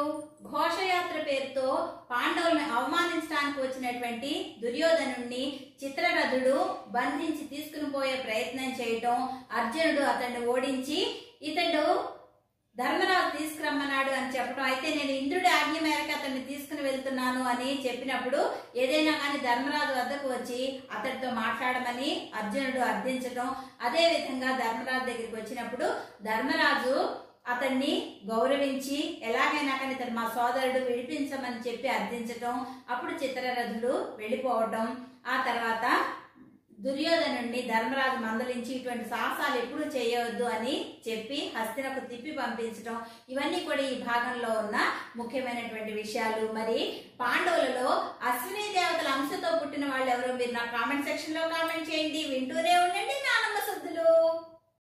ఘోషయాత్ర పేరుతో పాండవులను అవమానించడానికి వచ్చినటువంటి దుర్యోధనుణ్ణి చిత్రరథుడు బంధించి తీసుకుని పోయే ప్రయత్నం చేయటం అర్జునుడు అతన్ని ఓడించి ఇతడు ధర్మరాజు తీసుకురమ్మన్నాడు అని చెప్పడం అయితే నేను ఇంద్రుడి ఆజ్ఞ మేరకు అతన్ని తీసుకుని వెళ్తున్నాను అని చెప్పినప్పుడు ఏదైనా కానీ ధర్మరాజు వద్దకు వచ్చి అతడితో మాట్లాడమని అర్జునుడు అర్థించటం అదే విధంగా ధర్మరాజు దగ్గరికి వచ్చినప్పుడు ధర్మరాజు అతన్ని గౌరవించి ఎలాగైనా కానీ ఇతను మా సోదరుడు విడిపించమని చెప్పి అర్థించటం అప్పుడు చిత్రరథుడు వెళ్ళిపోవటం ఆ తర్వాత దుర్యోధనుడిని ధర్మరాజు మందలించి ఇటువంటి సాహసాలు ఎప్పుడూ చేయవద్దు అని చెప్పి హస్తినకు తిప్పి పంపించడం ఇవన్నీ కూడా ఈ భాగంలో ఉన్న ముఖ్యమైనటువంటి విషయాలు మరి పాండవులలో అశ్విని దేవతల అంశతో పుట్టిన వాళ్ళు ఎవరో మీరు నా కామెంట్ సెక్షన్ లో కామెంట్ చేయండి వింటూనే ఉండండి నానమ్మ శుద్ధులు